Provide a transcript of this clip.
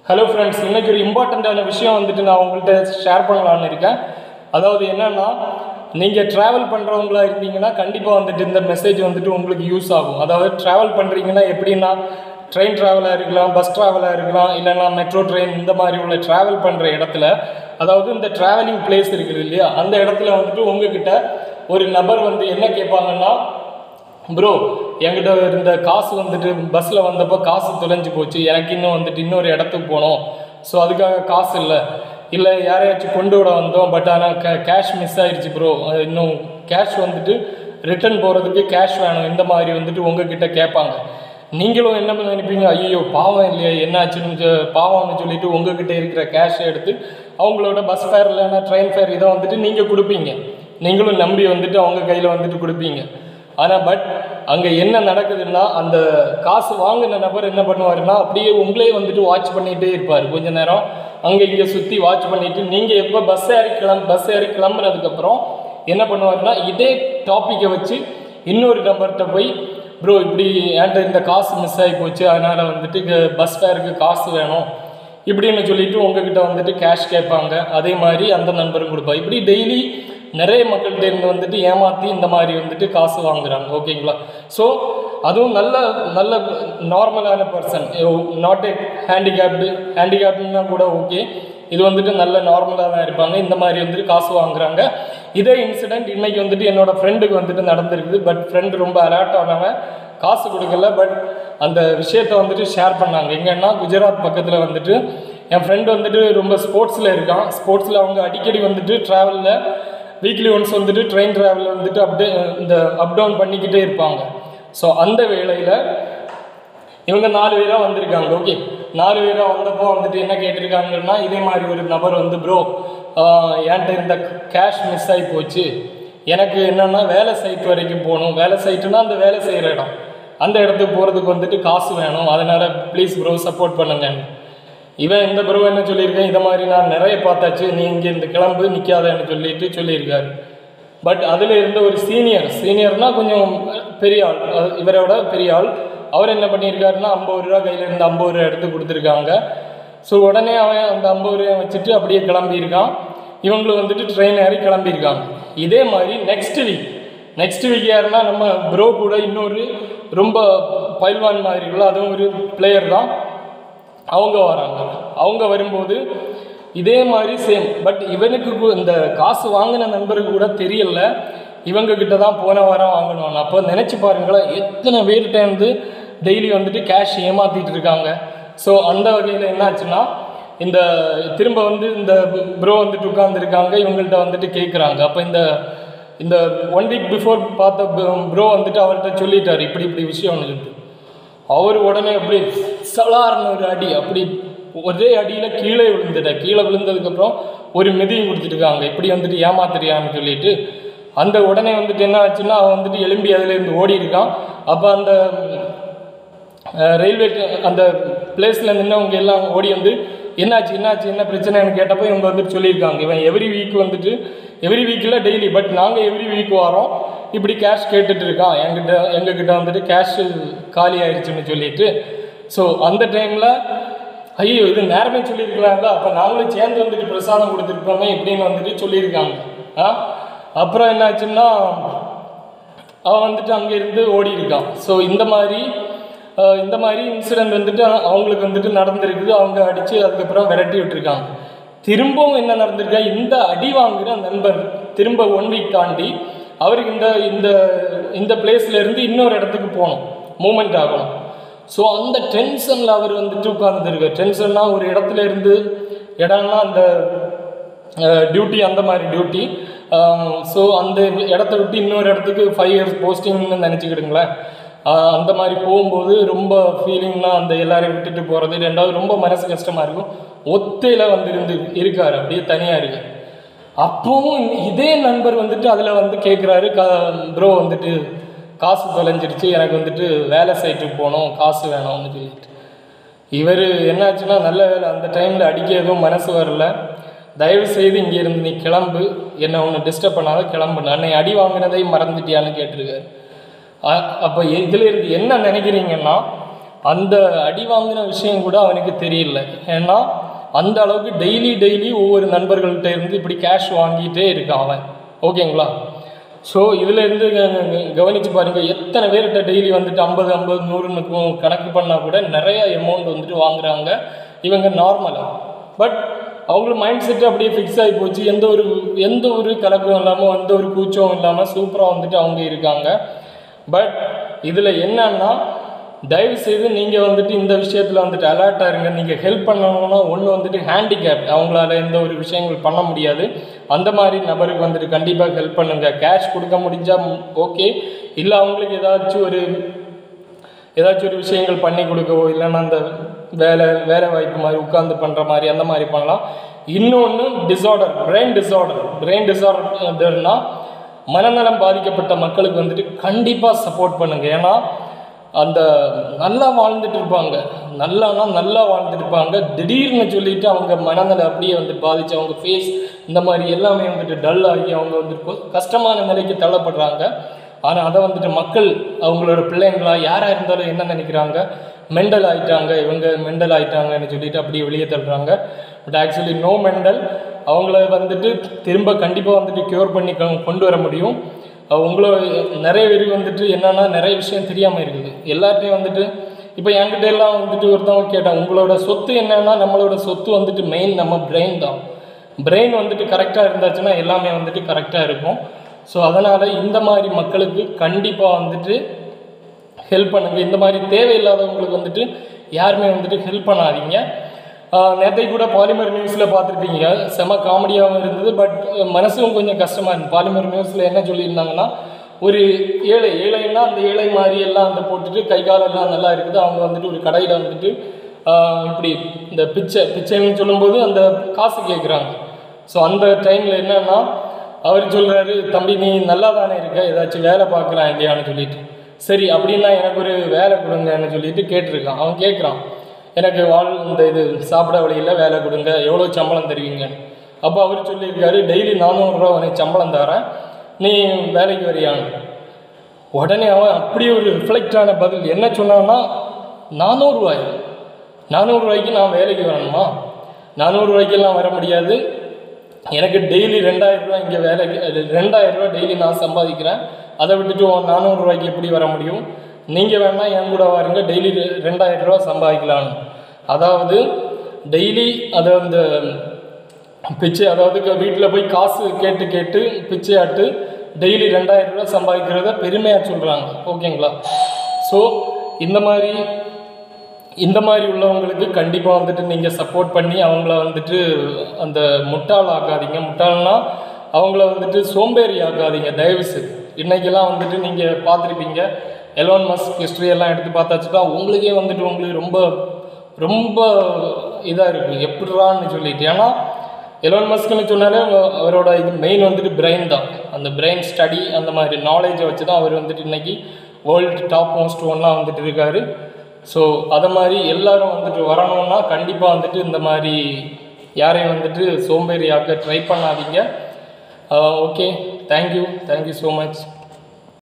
hello friends இன்னைக்கு ஒரு இம்பார்ட்டண்ட்டான விஷயம் வந்துட்டு நான் உங்கள்கிட்ட ஷேர் பண்ணலான்னு இருக்கேன் அதாவது என்னன்னா நீங்கள் ட்ராவல் பண்ணுறவங்களா இருந்தீங்கன்னா கண்டிப்பாக வந்துட்டு இந்த மெசேஜ் வந்துட்டு உங்களுக்கு யூஸ் ஆகும் அதாவது ட்ராவல் பண்ணுறீங்கன்னா எப்படின்னா ட்ரெயின் ட்ராவலாக இருக்கலாம் பஸ் ட்ராவலாக இருக்கலாம் இல்லைன்னா மெட்ரோ ட்ரெயின் இந்த மாதிரி உள்ள ட்ராவல் பண்ணுற இடத்துல அதாவது இந்த ட்ராவலிங் பிளேஸ் இருக்குது இல்லையா அந்த இடத்துல வந்துட்டு உங்ககிட்ட ஒரு நபர் வந்து என்ன கேட்பாங்கன்னா ப்ரோ என்கிட்ட இருந்த காசு வந்துட்டு பஸ்ஸில் வந்தப்போ காசு தொலைஞ்சு போச்சு எனக்கு இன்னும் வந்துட்டு இன்னொரு இடத்துக்கு போகணும் ஸோ அதுக்காக காசு இல்லை இல்லை யாரையாச்சும் கொண்டு விட வந்தோம் பட் ஆனால் கே கேஷ் மிஸ் ஆயிடுச்சு ப்ரோ இன்னும் கேஷ் வந்துட்டு ரிட்டர்ன் போகிறதுக்கு கேஷ் வேணும் இந்த மாதிரி வந்துட்டு உங்ககிட்ட கேட்பாங்க நீங்களும் என்ன நினைப்பீங்க ஐயோ பாவம் இல்லையா என்னாச்சுன்னு சொ- பாவம்னு சொல்லிட்டு உங்ககிட்ட இருக்கிற கேஷை எடுத்து அவங்களோட பஸ் ஃபேர் இல்லைன்னா ட்ரெயின் ஃபேர் இதை வந்துட்டு நீங்கள் கொடுப்பீங்க நீங்களும் நம்பி வந்துட்டு அவங்க கையில் வந்துட்டு கொடுப்பீங்க ஆனால் பட் அங்கே என்ன நடக்குதுன்னா அந்த காசு வாங்கின நபர் என்ன பண்ணுவாருன்னா அப்படியே உங்களே வந்துட்டு வாட்ச் பண்ணிகிட்டே இருப்பார் கொஞ்ச நேரம் அங்கே இங்கே சுற்றி வாட்ச் பண்ணிட்டு நீங்கள் எப்போ பஸ் ஏறி கிளம்ப பஸ் ஏறி கிளம்புனதுக்கப்புறம் என்ன பண்ணுவாருன்னா இதே டாப்பிக்கை வச்சு இன்னொரு நம்பர்கிட்ட போய் ப்ரோ இப்படி என்கிட்ட இந்த காசு மிஸ் ஆகி போச்சு அதனால் வந்துட்டு பஸ் ஃபேருக்கு காசு வேணும் இப்படின்னு சொல்லிட்டு உங்ககிட்ட வந்துட்டு கேஷ் கேட்பாங்க அதே மாதிரி அந்த நண்பரும் கொடுப்பா இப்படி டெய்லி நிறைய மக்கள்கிட்ட இருந்து வந்துட்டு ஏமாற்றி இந்த மாதிரி வந்துட்டு காசு வாங்குறாங்க ஓகேங்களா ஸோ அதுவும் நல்ல நல்ல நார்மலான பர்சன் நாட் ஏ ஹேண்டிகேப்டு ஹேண்டிகேப்டுனா கூட ஓகே இது வந்துட்டு நல்ல நார்மலாக தான் இருப்பாங்க இந்த மாதிரி வந்துட்டு காசு வாங்குறாங்க இதே இன்சிடெண்ட் இன்னைக்கு வந்துட்டு என்னோட ஃப்ரெண்டுக்கு வந்துட்டு நடந்திருக்குது பட் ஃப்ரெண்டு ரொம்ப அலர்ட் ஆனவன் காசு கொடுக்கல பட் அந்த விஷயத்த வந்துட்டு ஷேர் பண்ணாங்க எங்கன்னா குஜராத் பக்கத்தில் வந்துட்டு என் ஃப்ரெண்டு வந்துட்டு ரொம்ப ஸ்போர்ட்ஸில் இருக்கான் ஸ்போர்ட்ஸில் அவங்க அடிக்கடி வந்துட்டு ட்ராவலில் வீக்லி ஒன்ஸ் வந்துட்டு ட்ரெயின் ட்ராவலில் வந்துட்டு அப்டே இந்த அப் டவுன் பண்ணிக்கிட்டே இருப்பாங்க ஸோ அந்த வேளையில் இவங்க நாலு பேராக வந்திருக்காங்க ஓகே நாலு பேராக வந்தப்போ வந்துட்டு என்ன கேட்டிருக்காங்கன்னா இதே மாதிரி ஒரு நபர் வந்து ப்ரோ என்கிட்ட இருந்த கேஷ் மிஸ் ஆகி போச்சு எனக்கு என்னன்னா வேலை சைட் வரைக்கும் போகணும் வேலை சைட்டுனா அந்த வேலை செய்கிற இடம் அந்த இடத்துக்கு போகிறதுக்கு வந்துட்டு காசு வேணும் அதனால் ப்ளீஸ் ப்ரோ சப்போர்ட் பண்ணுங்க இவன் இந்த ப்ரோ என்ன சொல்லியிருக்கேன் இதை மாதிரி நான் நிறைய பார்த்தாச்சு நீ இங்கே இந்த கிளம்பு நிற்காதன்னு சொல்லிட்டு சொல்லியிருக்காரு பட் அதில் இருந்த ஒரு சீனியர் சீனியர்னா கொஞ்சம் பெரிய ஆள் அஹ் இவரோட பெரிய ஆள் அவர் என்ன பண்ணியிருக்காருன்னா ஐம்பது ரூபா கையில் இருந்து ஐம்பது ரூபா எடுத்து கொடுத்துருக்காங்க ஸோ உடனே அவன் அந்த ஐம்பது ரூபாய் வச்சுட்டு அப்படியே கிளம்பியிருக்கான் இவங்களும் வந்துட்டு ட்ரெயின் ஏறி கிளம்பியிருக்காங்க இதே மாதிரி நெக்ஸ்ட் வீக் நெக்ஸ்ட் வீக் யாருன்னா நம்ம ப்ரோ கூட இன்னொரு ரொம்ப பைல்வான் மாதிரி இருக்குல்ல அதுவும் ஒரு பிளேயர் தான் அவங்க வராங்க அவங்க வரும்போது இதே மாதிரி சேம் பட் இவனுக்கு கு- இந்த காசு வாங்கின நண்பருக்கு கூட தெரியல இவங்க கிட்ட தான் போன வாரம் வாங்கணும் அப்போ நினச்சி பாருங்களேன் எத்தனை பேர்கிட்ட இருந்து டெய்லி வந்துட்டு கேஷ் ஏமாத்திட்டு இருக்காங்க ஸோ அந்த வகையில் என்னாச்சுன்னா இந்த திரும்ப வந்து இந்த ப்ரோ வந்துட்டு உட்காந்துருக்காங்க இவங்கள்ட்ட வந்துட்டு கேட்குறாங்க அப்போ இந்த இந்த ஒன் வீக் பிஃபோர் பார்த்த ப்ரோ வந்துட்டு அவர்கிட்ட சொல்லிட்டாரு இப்படி இப்படி விஷயம்னு சொல்லிட்டு அவர் உடனே அப்படி சலார்னு ஒரு அடி அப்படி ஒரே அடியில் கீழே விழுந்துட்டார் கீழே விழுந்ததுக்கப்புறம் ஒரு மிதியும் கொடுத்துருக்காங்க இப்படி வந்துட்டு ஏமாத்துறியான்னு சொல்லிட்டு அந்த உடனே வந்துட்டு என்ன ஆச்சுன்னா அவன் வந்துட்டு எலும்பி அதுலேருந்து ஓடி இருக்கான் அப்போ அந்த ரயில்வே அந்த பிளேஸில் நின்றவங்க எல்லாம் ஓடி வந்து என்னாச்சு என்னாச்சு என்ன பிரச்சனைன்னு கேட்டப்போ இவங்க வந்துட்டு சொல்லியிருக்காங்க இவன் எவ்ரி வீக் வந்துட்டு எவ்ரி வீக்கில் டெய்லி பட் நாங்கள் எவ்ரி வீக் வரோம் இப்படி கேஷ் கேட்டுட்டு இருக்கான் எங்கிட்ட எங்ககிட்ட வந்துட்டு கேஷ் காலி ஆயிடுச்சுன்னு சொல்லிட்டு ஸோ அந்த டைமில் ஐயோ இது நேரமே சொல்லியிருக்கலாம்ல அப்போ நாங்களும் சேர்ந்து வந்துட்டு பிரசாதம் கொடுத்துருப்போமே இப்படின்னு வந்துட்டு சொல்லியிருக்காங்க ஆ அப்புறம் என்னாச்சுன்னா அவன் வந்துட்டு அங்கேருந்து ஓடி இருக்கான் ஸோ இந்த மாதிரி அஹ், இந்த மாதிரி இன்சிடென்ட் வந்துட்டு அவங்களுக்கு வந்துட்டு நடந்திருக்குது அவங்க அடித்து அதுக்கப்புறம் விரட்டி விட்டுருக்காங்க திரும்பவும் என்ன நடந்திருக்கா இந்த அடி வாங்குற நண்பர் திரும்ப ஒன் வீக் தாண்டி அவருக்கு இந்த இந்த இந்த பிளேஸ்ல இருந்து இன்னொரு இடத்துக்கு போகணும் மூமெண்ட் ஆகணும் ஸோ அந்த டென்ஷனில் அவர் வந்துட்டு உட்காந்துருக்கார் டென்ஷன்னா ஒரு இடத்துல இருந்து இடம்னா அந்த டியூட்டி அந்த மாதிரி டியூட்டி ஸோ அந்த இடத்த விட்டு இன்னொரு இடத்துக்கு ஃபைவ் இயர்ஸ் போஸ்டிங்னு நினச்சிக்கிடுங்களேன் ஆஹ் அந்த மாதிரி போகும்போது ரொம்ப ஃபீலிங்னா அந்த எல்லாரையும் விட்டுட்டு போகிறது ரெண்டாவது ரொம்ப மனசு கஷ்டமாக இருக்கும் ஒத்தையில் வந்து இருந்து இருக்கார் அப்படியே தனியாக இருக்கு அப்பவும் இதே நண்பர் வந்துட்டு அதில் வந்து கேட்குறாரு க ப்ரோ வந்துட்டு காசு தொலைஞ்சிருச்சு எனக்கு வந்துட்டு வேலை சைட்டுக்கு போகணும் காசு வேணும்னு சொல்லிட்டு இவர் என்னாச்சுன்னா நல்ல வேலை அந்த டைமில் அடிக்க எதுவும் மனசு வரல தயவு செய்து இங்கே இருந்து நீ கிளம்பு என்னை ஒன்று டிஸ்டர்ப் பண்ணாத கிளம்பு அன்னை அடி வாங்கினதை மறந்துட்டியான்னு கேட்டிருக்காரு அப்போ இதில் இருந்து என்ன நினைக்கிறீங்கன்னா அந்த அடி வாங்கின விஷயம் கூட அவனுக்கு தெரியல ஏன்னா அந்த அளவுக்கு டெய்லி டெய்லி ஒவ்வொரு நண்பர்கள்ட்ட இருந்து இப்படி கேஷ் வாங்கிட்டே இருக்கான் அவன் ஓகேங்களா ஸோ இதில் இருந்து க- க- கவனிச்சு பாருங்க எத்தனை பேர்கிட்ட டெய்லி வந்துட்டு ஐம்பது ஐம்பது நூறுன்னு கு- கணக்கு பண்ணால் கூட நிறைய அமௌண்ட் வந்துட்டு வாங்குறாங்க இவங்க நார்மலாக பட் அவங்களுக்கு மைண்ட் செட் அப்படியே ஃபிக்ஸ் ஆகி போச்சு எந்த ஒரு எந்த ஒரு கலக்கம் இல்லாமல் எந்த ஒரு கூச்சம் இல்லாமல் சூப்பராக வந்துட்டு அவங்க இருக்காங்க பட் இதில் என்னன்னா தயவு செய்து நீங்கள் வந்துட்டு இந்த விஷயத்தில் வந்துட்டு அலர்ட்டாக இருங்க நீங்கள் ஹெல்ப் பண்ணணும்னா ஒன்று வந்துட்டு ஹேண்டிகேப் அவங்களால எந்த ஒரு விஷயங்கள் பண்ண முடியாது அந்த மாதிரி நபருக்கு வந்துட்டு கண்டிப்பாக ஹெல்ப் பண்ணுங்க கேஷ் கொடுக்க முடிஞ்சால் ஓகே இல்லை அவங்களுக்கு ஏதாச்சும் ஒரு ஏதாச்சும் ஒரு விஷயங்கள் பண்ணி கொடுக்கவோ இல்லைன்னா அந்த வேலை வேலை வாய்ப்பு மாதிரி உட்காந்து பண்ணுற மாதிரி அந்த மாதிரி பண்ணலாம் இன்னொன்று டிஸார்டர் பிரெயின் டிஸார்டர் பிரெயின் டிஸார்டர்னா மனநலம் பாதிக்கப்பட்ட மக்களுக்கு வந்துட்டு கண்டிப்பாக சப்போர்ட் பண்ணுங்க ஏன்னா அந்த நல்லா வாழ்ந்துட்டு இருப்பாங்க நல்லானா நல்லா வாழ்ந்துட்டு இருப்பாங்க திடீர்னு சொல்லிட்டு அவங்க மனநல அப்படியே வந்து பாதிச்சு அவங்க ஃபேஸ் இந்த மாதிரி எல்லாமே வந்துட்டு டல் ஆகி அவங்க வந்து கொ- கஷ்டமான நிலைக்கு தள்ளப்படுறாங்க ஆனால் அதை வந்துட்டு மக்கள் அவங்களோட பிள்ளைங்களா யாராக இருந்தாலும் என்ன நினைக்கிறாங்க மெண்டல் ஆயிட்டாங்க இவங்க மெண்டல் ஆயிட்டாங்கன்னு சொல்லிட்டு அப்படியே வெளியே தள்ளுறாங்க பட் ஆக்சுவலி நோ மெண்டல் அவங்கள வந்துட்டு திரும்ப கண்டிப்பாக வந்துட்டு க்யூர் பண்ணி கொ- கொண்டு வர முடியும் அஹ் உங்களோட நிறைய பேருக்கு வந்துட்டு என்னன்னா நிறைய விஷயம் தெரியாமல் இருக்குது எல்லார்ட்டையும் வந்துட்டு இப்போ என்கிட்ட எல்லாம் வந்துட்டு ஒருத்தவங்க கேட்டாங்க உங்களோட சொத்து என்னன்னா நம்மளோட சொத்து வந்துட்டு மெயின் நம்ம பிரெயின் தான் பிரெயின் வந்துட்டு கரெக்டாக இருந்தாச்சுன்னா எல்லாமே வந்துட்டு கரெக்டாக இருக்கும் ஸோ அதனால் இந்த மாதிரி மக்களுக்கு கண்டிப்பாக வந்துட்டு ஹெல்ப் பண்ணுங்க இந்த மாதிரி தேவையில்லாதவங்களுக்கு வந்துட்டு யாருமே வந்துட்டு ஹெல்ப் பண்ணாதீங்க நேற்றை கூட பாலிமர் நியூஸில் பார்த்துருப்பீங்க செம காமெடியாகவும் இருந்தது பட் மனசும் கொஞ்சம் கஷ்டமாக இருந்தது பாலிமர் நியூஸில் என்ன சொல்லியிருந்தாங்கன்னா ஒரு ஏழை ஏழைன்னா அந்த ஏழை மாதிரி எல்லாம் அந்த போட்டுட்டு கை காலெல்லாம் நல்லா இருக்குது அவங்க வந்துட்டு ஒரு கடையில் வந்துட்டு ஆஹ் இப்படி இந்த பிச்சை பிச்சைன்னு சொல்லும்போது அந்த காசு கேட்குறாங்க ஸோ அந்த டைமில் என்னன்னா அவர் சொல்கிறாரு தம்பி நீ நல்லா தானே இருக்க ஏதாச்சும் வேலை பார்க்கலாம் இல்லையான்னு சொல்லிட்டு சரி அப்படின்னா எனக்கு ஒரு வேலை கொடுங்கன்னு சொல்லிட்டு கேட்டிருக்கான் அவன் கேட்குறான் எனக்கு வாழ் இந்த இது சாப்பிட வழியில் வேலை கொடுங்க எவ்வளோ சம்பளம் தருவீங்க அப்போ அவர் சொல்லியிருக்காரு டெய்லி நானூறுரூவா உனக்கு சம்பளம் தரேன் நீ வேலைக்கு வரியான்னு உடனே அவன் அப்படியே ஒரு ரிஃப்ளெக்ட் ஆன பதில் என்ன சொன்னான்னா நானூறுரூவாய் நானூறுரூவாய்க்கு நான் வேலைக்கு வரணுமா நானூறுரூவாய்க்கெல்லாம் வர முடியாது எனக்கு டெய்லி ரெண்டாயிரம் ரூபாய் இங்கே வேலைக்கு அது ரெண்டாயிரம் ரூபாய் டெய்லி நான் சம்பாதிக்கிறேன் அதை விட்டுட்டு உன் நானூறு ரூபாய்க்கு எப்படி வர முடியும் நீங்கள் வேணால் என் கூட வாருங்க டெய்லி ரெண்டாயிரம் ரூபாய் சம்பாதிக்கலான்னு அதாவது டெய்லி அதை அந்த பிச்சை அதாவது வீட்டில் போய் காசு கேட்டு கேட்டு பிச்சையாட்டு டெய்லி ரெண்டாயிரம் ரூபாய் சம்பாதிக்கிறத பெருமையாக சொல்கிறாங்க ஓகேங்களா ஸோ இந்த மாதிரி இந்த மாதிரி உள்ளவங்களுக்கு கண்டிப்பாக வந்துட்டு நீங்கள் சப்போர்ட் பண்ணி அவங்கள வந்துட்டு அந்த முட்டாள் ஆக்காதீங்க முட்டாள்னா அவங்கள வந்துட்டு சோம்பேறி ஆக்காதீங்க தயவு செய்து இன்னைக்கெல்லாம் வந்துட்டு நீங்கள் பார்த்துருப்பீங்க எலோன் மஸ்க் ஹிஸ்ட்ரி எல்லாம் எடுத்து பார்த்தாச்சுன்னா உங்களுக்கே வந்துட்டு உங்களுக்கு ரொம்ப ரொம்ப இதாக இருக்குது எப்படிறான்னு சொல்லிட்டு ஏன்னா எலோன் மஸ்க்னு சொன்னாலே அவங்க- அவரோட இது மெயின் வந்துட்டு பிரெயின் தான் அந்த பிரெயின் ஸ்டடி அந்த மாதிரி நாலேஜை வச்சு தான் அவர் வந்துட்டு இன்னைக்கு வேர்ல்டு டாப் மோஸ்ட் ஒன்னாக வந்துட்டு இருக்காரு ஸோ அதை மாதிரி எல்லாரும் வந்துட்டு வரணும்னா கண்டிப்பாக வந்துட்டு இந்த மாதிரி யாரையும் வந்துட்டு சோம்பேறியாக்க ட்ரை பண்ணாதீங்க okay thank you thank you so much